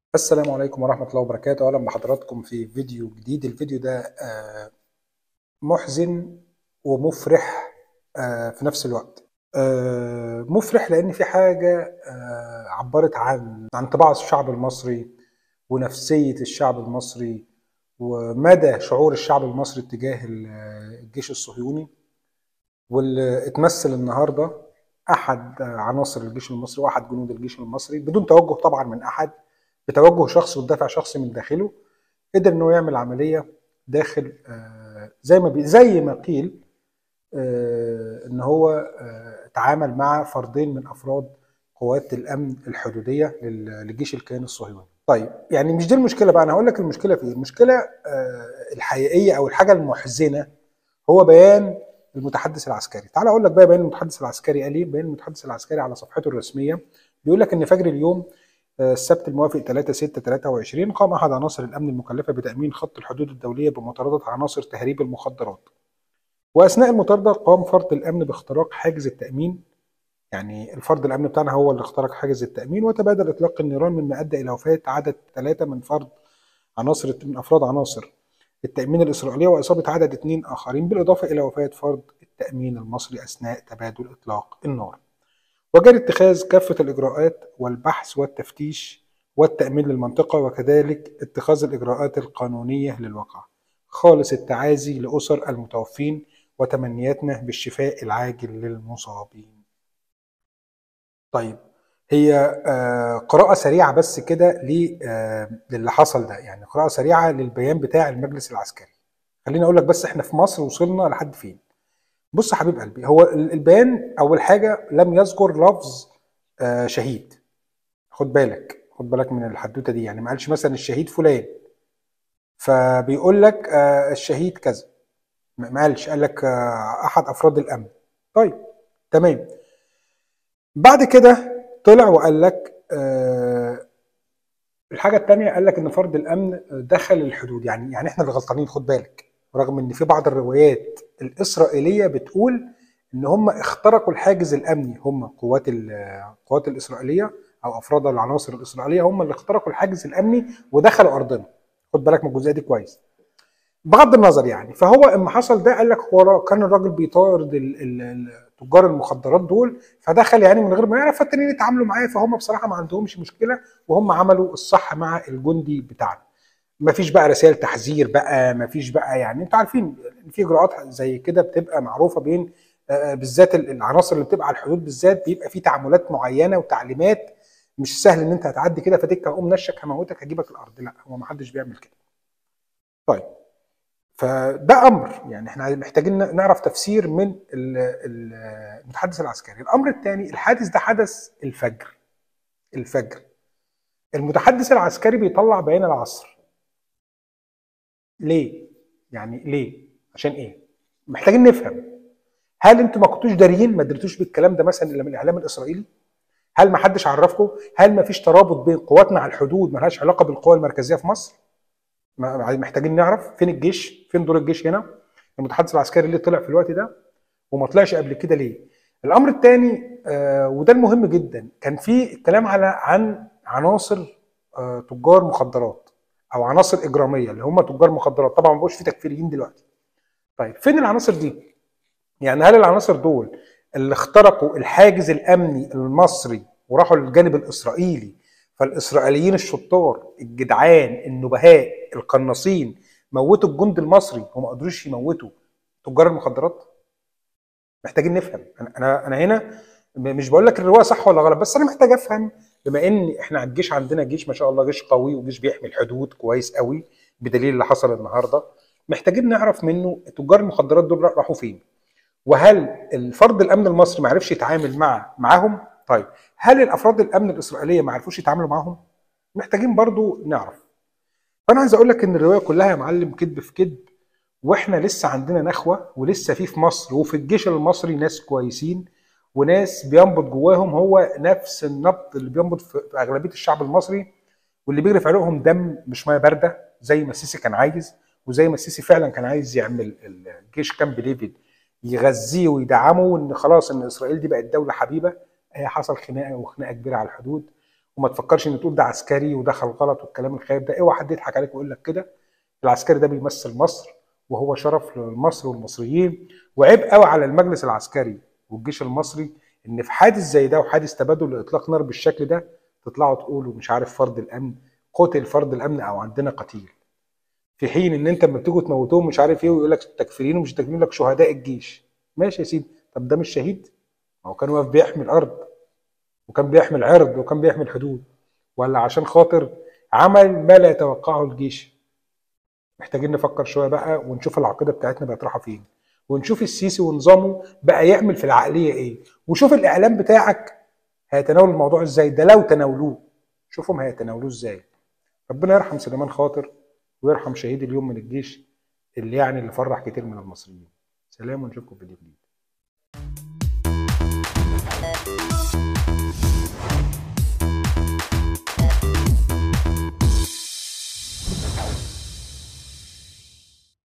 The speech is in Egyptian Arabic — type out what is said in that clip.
السلام عليكم ورحمة الله وبركاته أهلا بحضراتكم في فيديو جديد الفيديو ده آه، محزن ومفرح آه، في نفس الوقت آه، مفرح لأن في حاجة آه، عبرت عن عن طباع الشعب المصري ونفسية الشعب المصري ومدى شعور الشعب المصري تجاه ال- الجيش الصهيوني واللي اتمثل النهارده أحد عناصر الجيش المصري وأحد جنود الجيش المصري بدون توجه طبعا من أحد بتوجه شخصي ودافع شخصي من داخله قدر انه يعمل عمليه داخل آه، زي ما بي زي ما قيل آه، ان هو آه، تعامل مع فردين من افراد قوات الامن الحدوديه لل- للجيش الكيان الصهيوني. طيب يعني مش دي المشكله بقى انا هقول لك المشكله في ايه؟ المشكله آه، الحقيقيه او الحاجه المحزنه هو بيان المتحدث العسكري. تعال اقول لك بقى بيان المتحدث العسكري قال ايه؟ بيان المتحدث العسكري على صفحته الرسميه بيقول لك ان فجر اليوم السبت الموافق 3 6 23 قام احد عناصر الامن المكلفه بتامين خط الحدود الدوليه بمطارده عناصر تهريب المخدرات. واثناء المطارده قام فرد الامن باختراق حاجز التامين يعني الفرد الامن بتاعنا هو اللي اخترق حاجز التامين وتبادل اطلاق النيران مما ادى الى وفاه عدد ثلاثه من فرد عناصر من افراد عناصر التامين الاسرائيليه واصابه عدد اثنين اخرين بالاضافه الى وفاه فرد التامين المصري اثناء تبادل اطلاق النار. وجري اتخاذ كافة الإجراءات والبحث والتفتيش والتأمين للمنطقة وكذلك اتخاذ الإجراءات القانونية للواقع خالص التعازي لأسر المتوفين وتمنياتنا بالشفاء العاجل للمصابين طيب هي آه، قراءة سريعة بس كده ل- آه، للي حصل ده يعني قراءة سريعة للبيان بتاع المجلس العسكري خليني أقول لك بس إحنا في مصر وصلنا لحد فين بص يا حبيب قلبي هو ال- البيان اول حاجه لم يذكر لفظ آه، شهيد خد بالك خد بالك من الحدوته دي يعني ما قالش مثلا الشهيد فلان فبيقول لك آه، الشهيد كذا ما ما قالش قال لك آه، احد افراد الامن طيب تمام بعد كده طلع وقال لك آه، الحاجه الثانيه قال لك ان فرد الامن دخل الحدود يعني يعني احنا اللي غلطانين خد بالك رغم ان في بعض الروايات الاسرائيليه بتقول ان هم اخترقوا الحاجز الامني هم قوات ال- القوات الاسرائيليه او افراد العناصر الاسرائيليه هم اللي اخترقوا الحاجز الامني ودخلوا ارضنا خد بالك من الجزئيه دي كويس بغض النظر يعني فهو اما حصل ده قال لك هو را- كان الراجل بيطارد ال- ال- ال- تجار المخدرات دول فدخل يعني من غير ما يعرف فالتانيين اتعاملوا معاه فهم بصراحه ما عندهمش مشكله وهم عملوا الصح مع الجندي بتاعنا ما فيش بقى رسائل تحذير بقى ما فيش بقى يعني انتوا عارفين إن في اجراءات زي كده بتبقى معروفه بين آه، بالذات ال- العناصر اللي بتبقى على الحدود بالذات بيبقى في تعاملات معينه وتعليمات مش سهل ان انت هتعدي كده فتك اقوم نشك هموتك هجيبك الارض لا هو ما حدش بيعمل كده طيب فده امر يعني احنا محتاجين نعرف تفسير من ال- ال- المتحدث العسكري الامر الثاني الحادث ده حدث الفجر الفجر المتحدث العسكري بيطلع بيان العصر ليه يعني ليه عشان ايه محتاجين نفهم هل انتوا ما كنتوش داريين ما درتوش بالكلام ده مثلا الا من الاعلام الاسرائيلي هل ما حدش عرفكم هل ما فيش ترابط بين قواتنا على الحدود ما لهاش علاقه بالقوى المركزيه في مصر ما- محتاجين نعرف فين الجيش فين دور الجيش هنا المتحدث العسكري اللي طلع في الوقت ده وما طلعش قبل كده ليه الامر الثاني آه وده المهم جدا كان في كلام على عن عناصر آه تجار مخدرات او عناصر اجراميه اللي هم تجار مخدرات طبعا ما بقوش في تكفيريين دلوقتي طيب فين العناصر دي يعني هل العناصر دول اللي اخترقوا الحاجز الامني المصري وراحوا للجانب الاسرائيلي فالاسرائيليين الشطار الجدعان النبهاء القناصين موتوا الجند المصري وما قدروش يموتوا تجار المخدرات محتاجين نفهم انا انا انا هنا م- مش بقول لك الروايه صح ولا غلط بس انا محتاج افهم بما ان احنا الجيش عندنا جيش ما شاء الله جيش قوي وجيش بيحمي الحدود كويس قوي بدليل اللي حصل النهارده محتاجين نعرف منه تجار المخدرات دول راحوا فين وهل الفرد الامن المصري ما عرفش يتعامل مع معاهم طيب هل الافراد الامن الاسرائيليه ما عرفوش يتعاملوا معاهم محتاجين برضو نعرف فانا عايز اقول لك ان الروايه كلها يا معلم كذب في كذب واحنا لسه عندنا نخوه ولسه في في مصر وفي الجيش المصري ناس كويسين وناس بينبض جواهم هو نفس النبض اللي بينبض في في اغلبيه الشعب المصري واللي بيجري في عروقهم دم مش ميه بارده زي ما السيسي كان عايز وزي ما السيسي فعلا كان عايز يعمل الجيش كامب ديفيد يغذيه ويدعمه وان خلاص ان اسرائيل دي بقت دوله حبيبه هي حصل خناقه وخناقه كبيره على الحدود وما تفكرش ان تقول ده عسكري ودخل غلط والكلام الخايب ده اوعى حد يضحك عليك ويقول لك كده العسكري ده بيمثل مصر وهو شرف لمصر والمصريين وعيب قوي على المجلس العسكري والجيش المصري ان في حادث زي ده وحادث تبادل لاطلاق نار بالشكل ده تطلعوا تقولوا مش عارف فرد الامن قتل فرد الامن او عندنا قتيل في حين ان انت لما بتيجوا تموتوهم مش عارف ايه ويقول لك تكفيرين ومش تكفيرين لك شهداء الجيش ماشي يا سيدي طب ده مش شهيد ما هو كان واقف بيحمي الارض وكان بيحمي العرض وكان بيحمي الحدود ولا عشان خاطر عمل ما لا يتوقعه الجيش محتاجين نفكر شويه بقى ونشوف العقيده بتاعتنا بقت رايحه فين ونشوف السيسي ونظامه بقى يعمل في العقليه ايه وشوف الاعلام بتاعك هيتناول الموضوع ازاي ده لو تناولوه شوفهم هيتناولوه ازاي ربنا يرحم سليمان خاطر ويرحم شهيد اليوم من الجيش اللي يعني اللي فرح كتير من المصريين سلام ونشوفكم في فيديو جديد